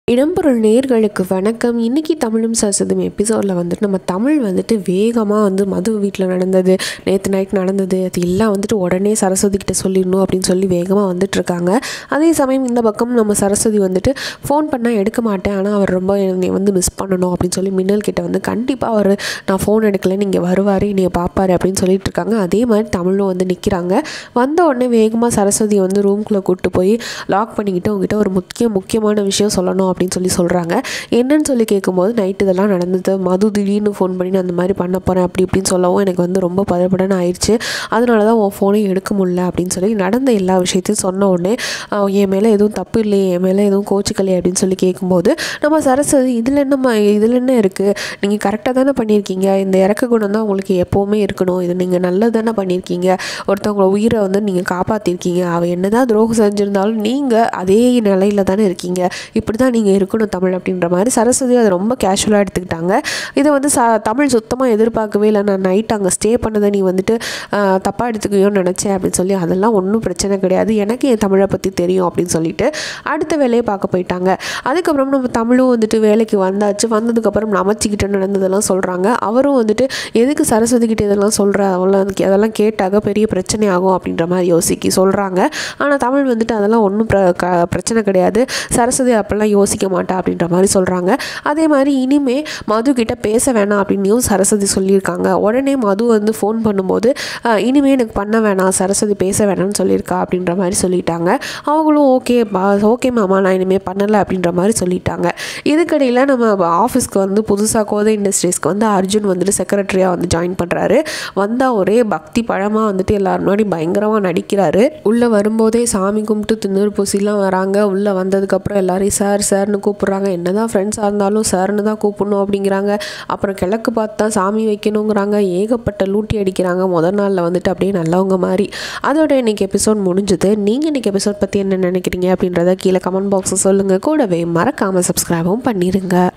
இடம்பொருள் நேர்களுக்கு வணக்கம் இன்னைக்கு தமிழும் சரஸ்வதியும் எபிசோடில் வந்துட்டு நம்ம தமிழ் வந்துட்டு வேகமாக வந்து மது வீட்டில் நடந்தது நேற்று நைட் நடந்தது அது எல்லாம் வந்துட்டு உடனே சரஸ்வதி கிட்ட சொல்லிடணும் அப்படின்னு சொல்லி வேகமாக வந்துட்டு இருக்காங்க அதே சமயம் இந்த பக்கம் நம்ம சரஸ்வதி வந்துட்டு ஃபோன் பண்ணால் எடுக்க மாட்டேன் ஆனால் அவர் ரொம்ப என்னை வந்து மிஸ் பண்ணணும் அப்படின்னு சொல்லி மின்னல் கிட்ட வந்து கண்டிப்பாக அவர் நான் ஃபோன் எடுக்கல நீங்கள் வருவார் என்னைய பார்ப்பாரு அப்படின்னு சொல்லிட்டு இருக்காங்க அதே மாதிரி தமிழும் வந்து நிற்கிறாங்க வந்த உடனே வேகமாக சரஸ்வதி வந்து ரூம்குள்ளே கூப்பிட்டு போய் லாக் பண்ணிக்கிட்டு உங்ககிட்ட ஒரு முக்கிய முக்கியமான விஷயம் சொல்லணும் அப்படின்னு சொல்லி சொல்கிறாங்க என்னன்னு சொல்லி கேட்கும்போது நைட்டு இதெல்லாம் நடந்தது மது திடீர்னு ஃபோன் பண்ணி நான் அந்த மாதிரி பண்ண போகிறேன் அப்படி இப்படின்னு சொல்லவும் எனக்கு வந்து ரொம்ப பதப்படன்னு ஆயிடுச்சு அதனால தான் உன் ஃபோனை எடுக்க முடியல அப்படின்னு சொல்லி நடந்த எல்லா விஷயத்தையும் சொன்ன உடனே "ஆஹ், என் மேலே எதுவும் தப்பு இல்லையே என் மேலே எதுவும் கோச்சிக்கலையே அப்படின்னு சொல்லி கேட்கும்போது நம்ம சரஸ்வதி இதில் என்னம்மா இதில் என்ன இருக்குது நீங்கள் கரெக்டாக தானே பண்ணியிருக்கீங்க இந்த இறக்க குணம் தான் உங்களுக்கு எப்போவுமே இருக்கணும் இது நீங்கள் நல்லது தானே பண்ணியிருக்கீங்க ஒருத்தவங்கள உயிரை வந்து நீங்கள் காப்பாற்றிருக்கீங்க அவள் என்னதான் துரோகம் செஞ்சுருந்தாலும் நீங்கள் அதே நிலையில தானே இருக்கீங்க இப்படி தான் நீங்கள் இருக்கணும் தமிழ் அப்படின்ற மாதிரி சரஸ்வதி அதை ரொம்ப கேஷுவலாக எடுத்துக்கிட்டாங்க இதை வந்து ச தமிழ் சுத்தமாக எதிர்பார்க்கவே இல்லை நான் நைட் அங்கே ஸ்டே பண்ணதை நீ வந்துட்டு தப்பாக எடுத்துக்கியோன்னு நினச்சேன் அப்படின்னு சொல்லி அதெல்லாம் ஒன்றும் பிரச்சனை கிடையாது எனக்கு என் தமிழை பற்றி தெரியும் அப்படின்னு சொல்லிட்டு அடுத்த வேலையை பார்க்க போயிட்டாங்க அதுக்கப்புறம் நம்ம தமிழும் வந்துட்டு வேலைக்கு வந்தாச்சு வந்ததுக்கப்புறம் நமச்சிக்கிட்ட நடந்ததெல்லாம் சொல்கிறாங்க அவரும் வந்துட்டு எதுக்கு சரஸ்வதி கிட்ட இதெல்லாம் சொல்கிற அவெல்லாம் அதுக்கு அதெல்லாம் கேட்டாக பெரிய பிரச்சனை ஆகும் அப்படின்ற மாதிரி யோசிக்க சொல்கிறாங்க ஆனால் தமிழ் வந்துட்டு அதெல்லாம் ஒன்றும் பிர க பிரச்சனை கிடையாது சரஸ்வதி அப்போல்லாம் யோசிக்க மாட்டா அப்படின்ற மாதிரி சொல்கிறாங்க அதே மாதிரி இனிமே மது கிட்ட பேச வேணாம் அப்படின்னும் சரஸ்வதி சொல்லியிருக்காங்க உடனே மது வந்து ஃபோன் பண்ணும்போது "அஹ், இனிமே எனக்கு பண்ண வேணாம் சரஸ்வதி பேச வேணாம்னு சொல்லியிருக்கா அப்படின்ற மாதிரி சொல்லிட்டாங்க அவங்களும் ஓகே பா ஓகே மாமா நான் இனிமேல் பண்ணலை அப்படின்ற மாதிரி சொல்லிட்டாங்க இதுக்கடையில் நம்ம ஆஃபீஸ்க்கு வந்து புதுசாக கோதை இண்டஸ்ட்ரீஸ்க்கு வந்து அர்ஜுன் வந்துட்டு செக்ரட்டரியாக வந்து ஜாயின் பண்ணுறாரு வந்தால் ஒரே பக்தி பழமாக வந்துட்டு எல்லாரும் முன்னாடி பயங்கரமாக நடிக்கிறாரு உள்ளே வரும்போதே சாமி கும்பிட்டு திண்ணூறு பூசிலாம் வராங்க உள்ளே வந்ததுக்கப்புறம் எல்லாரையும் சார் சார்னு கூப்பிட்றாங்க என்னதான் ஃப்ரெண்ட்ஸாக இருந்தாலும் சார்னு தான் கூப்பிடணும் அப்படிங்கிறாங்க அப்புறம் கிழக்கு பார்த்து தான் சாமி வைக்கணுங்கிறாங்க ஏகப்பட்ட லூட்டி அடிக்கிறாங்க முதல் நாளில் வந்துட்டு அப்படியே நல்லவங்க மாதிரி அதோட இன்னைக்கு எபிசோட் முடிஞ்சுது நீங்கள் இன்னைக்கு எபிசோட் பற்றி என்ன நினைக்கிறீங்க அப்படின்றத கீழே கமெண்ட் பாக்ஸில் சொல்லுங்கள் கூடவே மறக்காமல் சப்ஸ்கிரைபும் பண்ணிடுங்க